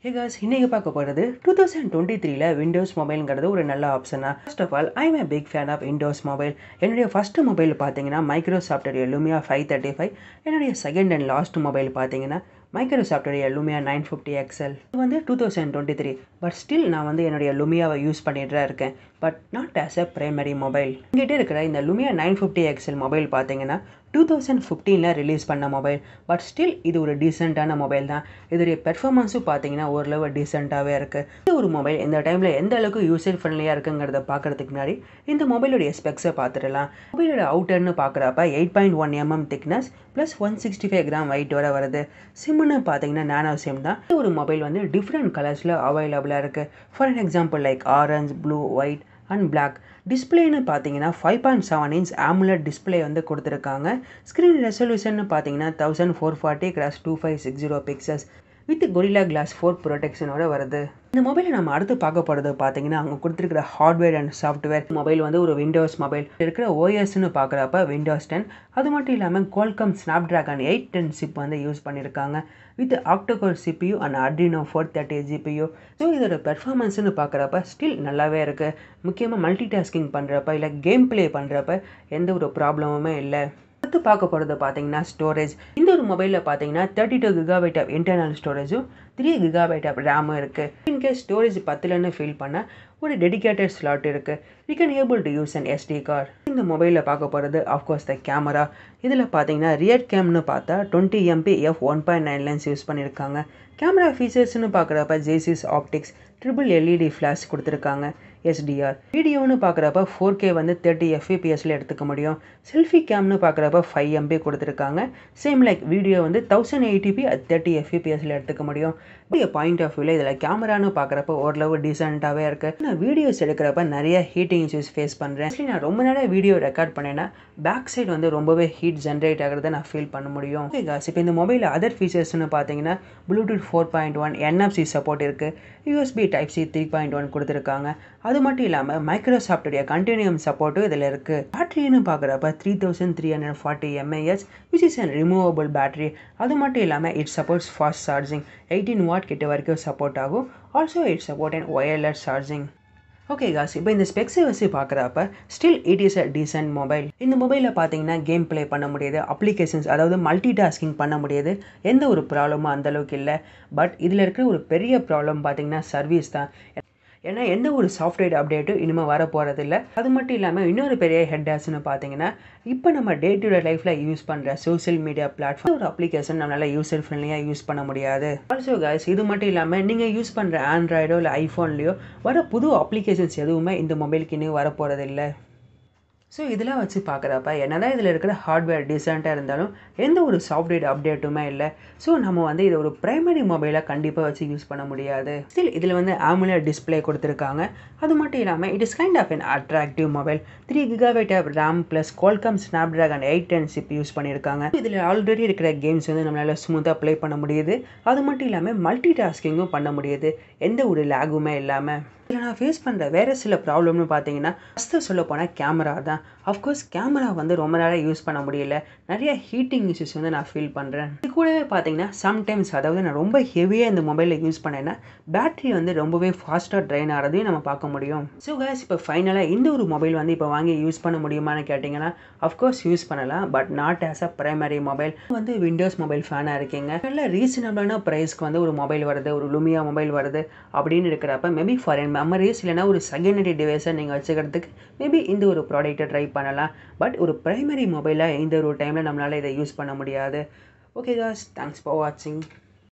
ஹே cos இன்னைக்கு பார்க்க போகிறது டூ தௌசண்ட் டுவெண்ட்டி த்ரீல விண்டோஸ் மொபைலுங்கிறது ஒரு நல்ல ஆப்ஷனா first of all I am big fan of Windows mobile என்னுடைய ஃபர்ஸ்ட் மொபைல் பார்த்தீங்கன்னா மைக்ரோசாஃப்ட்டுடைய லுமியா ஃபைவ் தேர்ட்டி ஃபைவ் என்னுடைய செகண்ட் அண்ட் லாஸ்ட் மொபைல் பார்த்தீங்கன்னா மைக்ரோசாஃப்ட்டுடைய லுமியா நைன் ஃபிஃப்டி எக்ஸ்எல் இது வந்து two thousand twenty three but still நான் வந்து என்னுடைய லுமியாவை யூஸ் பண்ணிட்டு தான் இருக்கேன் but not as a primary mobile எங்கிட்ட இருக்கிற இந்த Lumia nine fifty XL mobile பார்த்தீங்கன்னா டூ தௌசண்ட் ஃபிஃப்டீனில் ரிலீஸ் பண்ண மொபைல் பட் ஸ்டில் இது ஒரு டீசெண்டான மொபைல் தான் இதோடைய பெர்ஃபார்மன்ஸும் பார்த்தீங்கன்னா ஓரளவு டீசெண்டாகவே இருக்குது இது ஒரு மொபைல் இந்த டைமில் எந்த அளவுக்கு யூசர் ஃப்ரெண்ட்லியாக இருக்குங்கிறத பார்க்குறதுக்கு முன்னாடி இந்த மொபைலுடைய ஸ்பெக்ஸை பார்த்துடலாம் மொபைலோட அவுட்டர்னு பார்க்குறப்ப eight point one mm thickness plus one sixty five gram weight வர வருது சிம்னு பார்த்தீங்கன்னா நானோ சிம் தான் இது ஒரு மொபைல் வந்து டிஃப்ரெண்ட் கலர்ஸில் அவைலபிளாக இருக்குது for an example like orange blue white and black டிஸ்பிளேன்னு பார்த்தீங்கன்னா five point seven inch AMOLED display வந்து கொடுத்துருக்காங்க ஸ்க்ரீன் ரெசல்யூஷன் பார்த்தீங்கன்னா thousand four forty cross two five six zero pixels with Gorilla glass four ப்ரொடெக்ஷனோட வருது இந்த மொபைலை நம்ம அடுத்து பார்க்க போகிறது பார்த்தீங்கன்னா அவங்க கொடுத்துருக்கிற ஹார்ட்வேர் அண்ட் சாஃப்ட்வேர் மொபைல் வந்து ஒரு விண்டோஸ் மொபைல் இருக்கிற ஓஎஸ்ன்னு பார்க்குறப்ப விண்டோஸ் டென் அது மட்டும் இல்லாமல் Qualcomm Snapdragon eight ten chip வந்து யூஸ் பண்ணியிருக்காங்க with octacore CPU and Adreno four thirty GPU so இதோட பெர்ஃபார்மன்ஸ்னு பார்க்குறப்ப ஸ்டில் நல்லாவே இருக்குது முக்கியமாக மல்டி டாஸ்கிங் பண்ணுறப்ப இல்லை கேம் ப்ளே பண்ணுறப்ப எந்த ஒரு ப்ராப்ளமுமே இல்லை அடுத்து பார்க்க போகிறது பார்த்தீங்கன்னா ஸ்டோரேஜ் இந்த ஒரு மொபைலில் பார்த்தீங்கன்னா thirty two gigabyte of internal ஸ்டோரேஜும் த்ரீ கிகாபைட் ஆஃப் ரேமும் இருக்குது இன்கேஸ் ஸ்டோரேஜ் பத்துலன்னு ஃபீல் பண்ண ஒரு டெடிக்கேட்டட் ஸ்லாட் இருக்குது we can able to use an SD card இந்த மொபைலில் பார்க்க போகிறது ஆஃப்கோர்ஸ் த கேமரா இதில் பார்த்தீங்கன்னா ரியர் கேம்னு பார்த்தா twenty MP F one point nine lens use பண்ணியிருக்காங்க கேமரா ஃபீச்சர்ஸ்னு பார்க்குறப்ப Zeiss optics triple LED flash கொடுத்துருக்காங்க எஸ்டிஆர் வீடியோன்னு பார்க்குறப்ப ஃபோர் கே வந்து தேர்ட்டி எஃபிபிஎஸ்ல எடுத்துக்க முடியும் செல்ஃபி கேம்னு பார்க்குறப்ப ஃபைவ் எம்பி கொடுத்துருக்காங்க சேம் லைக் வீடியோ வந்து தௌசண்ட் எயிட்டிபி அது தேர்ட்டி எஃபிபிஎஸ்ல எடுத்துக்க முடியும் பாயிண்ட் ஆஃப் வியூவில் இதில் கேமரான்னு பார்க்குறப்ப ஓரளவு டீசெண்டாகவே இருக்குது நான் வீடியோஸ் எடுக்கிறப்ப நிறைய ஹீட்டிங் இஷ்யூஸ் ஃபேஸ் பண்ணுறேன் நான் ரொம்ப நேரம் வீடியோ ரெக்கார்ட் பண்ணேன்னா பேக் சைடு வந்து ரொம்பவே ஹீட் ஜென்ரேட் ஆகிறத நான் ஃபீல் பண்ண முடியும் ஓகே காஸ் இப்போ இந்த மொபைலில் அதர் ஃபீச்சர்ஸ்னு பார்த்தீங்கன்னா Bluetooth four point one NFC support இருக்குது USB type C three point one கொடுத்துருக்காங்க அது மட்டும் இல்லாமல் மைக்ரோசாஃப்டுடைய கண்டினியூம் சப்போர்ட்டும் இதில் இருக்குது பேட்டரின்னு பார்க்குறப்ப three thousand three hundred forty mAh which is an removable battery அது மட்டும் இல்லாமல் it supports fast charging eighteen watt கிட்ட வரைக்கும் சப்போர்ட் ஆகும் also it support and wireless charging okay guys இப்போ இந்த ஸ்பெக்ஸை வச்சு பார்க்குறப்ப still it is a decent mobile இந்த மொபைலில் பார்த்தீங்கன்னா கேம் ப்ளே பண்ண முடியுது அப்ளிகேஷன்ஸ் அதாவது மல்டி டாஸ்கிங் பண்ண முடியுது எந்த ஒரு ப்ராப்ளமும் அந்தளவுக்கு இல்லை பட் இதில் இருக்கிற ஒரு பெரிய ப்ராப்ளம் பார்த்தீங்கன்னா சர்வீஸ் தான் ஏன்னா எந்த ஒரு சாஃப்ட்வேர் அப்டேட்டும் இனிமேல் வர போகிறதில்ல அது மட்டும் இல்லாமல் இன்னொரு பெரிய ஹெட்டாஸ்னு பார்த்தீங்கன்னா இப்போ நம்ம டே டு டே லைஃப்பில் யூஸ் பண்ணுற சோஷியல் மீடியா பிளாட்ஃபார்ம் ஒரு அப்ளிகேஷன் நம்மளால் யூசர் ஃப்ரெண்ட்லியாக யூஸ் பண்ண முடியாது ஆல்சோ கைஸ் இது மட்டும் இல்லாமல் நீங்கள் யூஸ் பண்ணுற ஆண்ட்ராய்டோ இல்லை ஐஃபோன்லேயோ வர புது அப்ளிகேஷன்ஸ் எதுவுமே இந்த மொபைலுக்கு இன்னும் வர போகிறதில்ல ஸோ இதெல்லாம் வச்சு பார்க்குறப்ப என்னதான் இதில் இருக்கிற ஹார்ட்வேர் டீசெண்டாக இருந்தாலும் எந்த ஒரு சாஃப்ட்வேர் அப்டேட்டுமே இல்லை ஸோ நம்ம வந்து இதை ஒரு ப்ரைமரி மொபைலாக கண்டிப்பாக வச்சு யூஸ் பண்ண முடியாது ஸ்டில் இதில் வந்து ஆமுலர் டிஸ்பிளே கொடுத்துருக்காங்க அது மட்டும் இல்லாமல் it is kind of an attractive mobile three gigabyte of RAM plus Qualcomm Snapdragon eight ten chip use பண்ணியிருக்காங்க இதில் ஆல்ரெடி இருக்கிற கேம்ஸ் வந்து நம்மளால் ஸ்மூத்தாக ப்ளே பண்ண முடியுது அது மட்டும் இல்லாமல் மல்டி டாஸ்கிங்கும் பண்ண முடியுது எந்த ஒரு லேகுமே இல்லாமல் இதில் நான் ஃபேஸ் பண்ணுற வேறு சில ப்ராப்ளம்னு பார்த்தீங்கன்னா ஃபஸ்ட்டு சொல்ல போனால் கேமரா தான் அஃப்கோர்ஸ் கேமரா வந்து ரொம்ப நேரம் யூஸ் பண்ண முடியல நிறைய ஹீட்டிங் இஷ்யூஸ் வந்து நான் ஃபீல் பண்ணுறேன் இது கூடவே பார்த்தீங்கன்னா சம்டைம்ஸ் அதாவது நான் ரொம்ப ஹெவியாக இந்த மொபைலில் யூஸ் பண்ணேன்னா பேட்டரி வந்து ரொம்பவே ஃபாஸ்ட்டாக ட்ரைன் ஆகிறதையும் நம்ம பார்க்க முடியும் ஸோ கேஸ் இப்போ ஃபைனலாக இந்த ஒரு மொபைல் வந்து இப்போ வாங்கி யூஸ் பண்ண முடியுமான்னு கேட்டிங்கன்னா அஃப்கோர்ஸ் யூஸ் பண்ணலாம் but not as a primary mobile வந்து விண்டோஸ் மொபைல் ஃபேனாக இருக்கீங்க நல்ல ரீசனபிளான ப்ரைஸ்க்கு வந்து ஒரு மொபைல் வருது ஒரு லுமியா மொபைல் வருது அப்படின்னு இருக்கிறப்ப மேபி ஃபார் என் மெமரிஸ் இல்லைனா ஒரு செகண்டரி டிவைஸை நீங்கள் வச்சுக்கிறதுக்கு மேபி இந்த ஒரு ப்ராடக்ட்டை ட்ரை பண்ணலாம் பட் ஒரு ப்ரைமரி மொபைலாக இந்த ஒரு டைமில் நம்மளால் இதை யூஸ் பண்ண முடியாது ஓகே காஸ் தேங்க்ஸ் ஃபார் வாட்சிங்